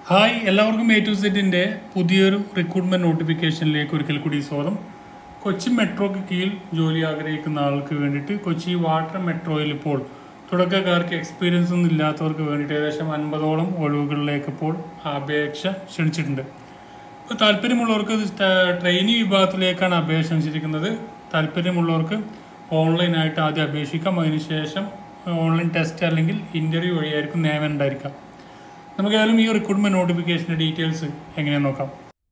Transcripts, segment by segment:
hi എല്ലാവർക്കും A to സെറ്റിൻ്റെ പുതിയൊരു റിക്രൂട്ട്മെന്റ് നോട്ടിഫിക്കേഷനിലേക്ക് ഒരിക്കൽ കൂടി സ്വാഗതം കൊച്ചി മെട്രോക്ക് കീഴിൽ ജോലി ആഗ്രഹിക്കുന്ന ആൾക്ക് വേണ്ടിയിട്ട് കൊച്ചി വാട്ടർ മെട്രോയിൽ ഇപ്പോൾ തുടക്കക്കാർക്ക് എക്സ്പീരിയൻസ് ഒന്നും ഇല്ലാത്തവർക്ക് വേണ്ടിയിട്ട് ഏകദേശം അൻപതോളം ഒഴിവുകളിലേക്ക് ഇപ്പോൾ അപേക്ഷ ക്ഷണിച്ചിട്ടുണ്ട് ഇപ്പോൾ താല്പര്യമുള്ളവർക്ക് ഇത് സ്റ്റ- ട്രെയിനി വിഭാഗത്തിലേക്കാണ് അപേക്ഷ ക്ഷണിച്ചിരിക്കുന്നത് താല്പര്യമുള്ളവർക്ക് ഓൺലൈനായിട്ട് ആദ്യം അപേക്ഷിക്കാം അതിനുശേഷം ഓൺലൈൻ ടെസ്റ്റ് അല്ലെങ്കിൽ ഇൻ്റർവ്യൂ വഴിയായിരിക്കും നിയമനം ഉണ്ടായിരിക്കാം നമുക്ക് ഏതായാലും ഈ റിക്രൂട്ട്മെന്റ് നോട്ടിഫിക്കേഷൻ്റെ ഡീറ്റെയിൽസ് എങ്ങനെയാന്ന് നോക്കാം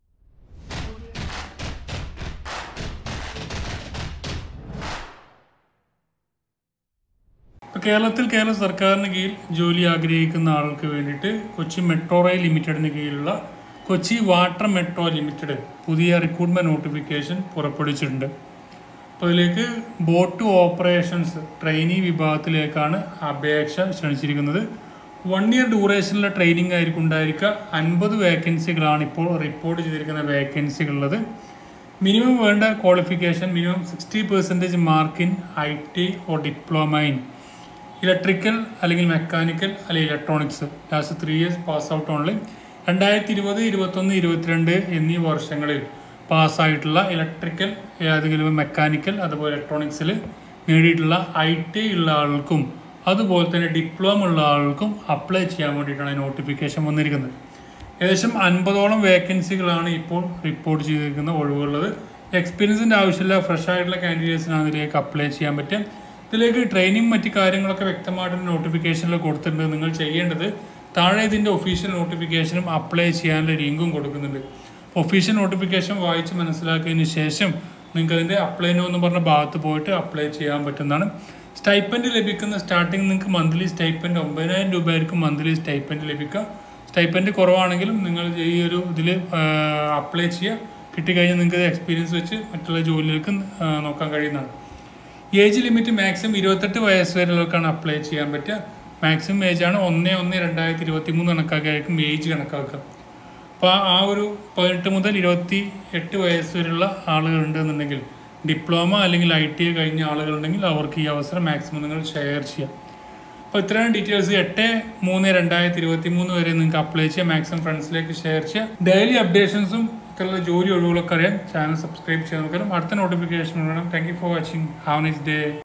ഇപ്പോൾ കേരളത്തിൽ കേരള സർക്കാരിന് കീഴിൽ ജോലി ആഗ്രഹിക്കുന്ന ആൾക്ക് വേണ്ടിയിട്ട് കൊച്ചി മെട്രോ റെയിൽ ലിമിറ്റഡിന് കീഴിലുള്ള കൊച്ചി വാട്ടർ മെട്രോ ലിമിറ്റഡ് പുതിയ റിക്രൂട്ട്മെന്റ് നോട്ടിഫിക്കേഷൻ പുറപ്പെടുവിച്ചിട്ടുണ്ട് അപ്പോൾ ഇതിലേക്ക് ബോട്ട് ഓപ്പറേഷൻസ് ട്രെയിനി വിഭാഗത്തിലേക്കാണ് അപേക്ഷ ക്ഷണിച്ചിരിക്കുന്നത് വൺ ഇയർ ഡ്യൂറേഷനിലെ ട്രെയിനിങ് ആയിരിക്കും ഉണ്ടായിരിക്കുക അൻപത് വേക്കൻസികളാണ് ഇപ്പോൾ റിപ്പോർട്ട് ചെയ്തിരിക്കുന്ന വേക്കൻസികളുള്ളത് മിനിമം വേണ്ട qualification minimum sixty percentage mark in I T or diploma in electrical അല്ലെങ്കിൽ മെക്കാനിക്കൽ അല്ലെങ്കിൽ electronics last three years pass out only രണ്ടായിരത്തി ഇരുപത് ഇരുപത്തൊന്ന് ഇരുപത്തിരണ്ട് എന്നീ വർഷങ്ങളിൽ പാസ്സായിട്ടുള്ള ഇലക്ട്രിക്കൽ ഏതെങ്കിലും മെക്കാനിക്കൽ അതുപോലെ ഇലക്ട്രോണിക്സിൽ നേടിയിട്ടുള്ള ഐ ടി ഉള്ള ആൾക്കും അതുപോലെ തന്നെ ഡിപ്ലോമ ഉള്ള ആൾക്കും അപ്ലൈ ചെയ്യാൻ വേണ്ടിയിട്ടാണ് ഈ നോട്ടിഫിക്കേഷൻ വന്നിരിക്കുന്നത് ഏകദേശം അൻപതോളം വേക്കൻസികളാണ് ഇപ്പോൾ റിപ്പോർട്ട് ചെയ്തിരിക്കുന്ന ഒഴിവുള്ളത് എക്സ്പീരിയൻസിൻ്റെ ആവശ്യമില്ല ഫ്രഷ് ആയിട്ടുള്ള കാൻഡിഡേറ്റ്സിനാണ് ഇതിലേക്ക് അപ്ലൈ ചെയ്യാൻ പറ്റുക ഇതിലേക്ക് ട്രെയിനിങ് മറ്റ് കാര്യങ്ങളൊക്കെ വ്യക്തമായിട്ട് നോട്ടിഫിക്കേഷനിൽ കൊടുത്തിട്ടുണ്ട് നിങ്ങൾ ചെയ്യേണ്ടത് താഴെ ഇതിൻ്റെ ഒഫീഷ്യൽ നോട്ടിഫിക്കേഷനും അപ്ലൈ ചെയ്യാനുള്ള ലിങ്കും കൊടുക്കുന്നുണ്ട് ഒഫീഷ്യൽ നോട്ടിഫിക്കേഷൻ വായിച്ച് മനസ്സിലാക്കിയതിന് ശേഷം നിങ്ങൾക്ക് അതിൻ്റെ അപ്ലൈ നോ എന്ന് പറഞ്ഞ ഭാഗത്ത് പോയിട്ട് അപ്ലൈ ചെയ്യാൻ പറ്റുന്നതാണ് സ്റ്റൈപ്പൻഡ് ലഭിക്കുന്ന സ്റ്റാർട്ടിങ് നിങ്ങൾക്ക് മന്ത്ലി സ്റ്റൈപ്പൻഡ് ഒമ്പതിനായിരം രൂപ ആയിരിക്കും മന്ത്ലി സ്റ്റൈപ്പൻഡ് ലഭിക്കുക സ്റ്റൈപ്പൻഡ് കുറവാണെങ്കിലും നിങ്ങൾ ഈ ഒരു ഇതിൽ അപ്ലൈ ചെയ്യുക കിട്ടിക്കഴിഞ്ഞാൽ നിങ്ങൾക്ക് എക്സ്പീരിയൻസ് വെച്ച് മറ്റുള്ള ജോലികൾക്ക് ആ, നോക്കാൻ കഴിയുന്നതാണ് ഏജ് ലിമിറ്റ് മാക്സിമം ഇരുപത്തെട്ട് വയസ്സ് വരെയുള്ളവർക്കാണ് അപ്ലൈ ചെയ്യാൻ പറ്റുക മാക്സിമം ഏജ് ആണ് ഒന്ന് ഒന്ന് രണ്ടായിരത്തി ഇരുപത്തി മൂന്ന് കണക്കാക്കിയായിരിക്കും ഏജ് കണക്കാക്കുക അപ്പോൾ ആ ഒരു പതിനെട്ട് മുതൽ ഇരുപത്തി എട്ട് വയസ്സ് വരെയുള്ള ആളുകളുണ്ട് എന്നുണ്ടെങ്കിൽ ഡിപ്ലോമ അല്ലെങ്കിൽ ഐ ടി ഐ കഴിഞ്ഞ ആളുകളുണ്ടെങ്കിൽ അവർക്ക് ഈ അവസരം മാക്സിമം നിങ്ങൾ ഷെയർ ചെയ്യാം അപ്പോൾ ഇത്രയും ഡീറ്റെയിൽസ് എട്ട് മൂന്ന് രണ്ടായിരത്തി ഇരുപത്തി മൂന്ന് വരെ നിങ്ങൾക്ക് അപ്ലൈ ചെയ്യാം മാക്സിമം ഫ്രണ്ട്സിലേക്ക് ഷെയർ ചെയ്യാം ഡെയിലി അപ്ഡേഷൻസും ഇത്തരത്തിലുള്ള ജോലി ഒഴിവുകളൊക്കെ അറിയാൻ ചാനൽ സബ്സ്ക്രൈബ് ചെയ്യാൻ നോക്കണം അടുത്ത നോട്ടിഫിക്കേഷൻ വേണം thank you for watching have nice day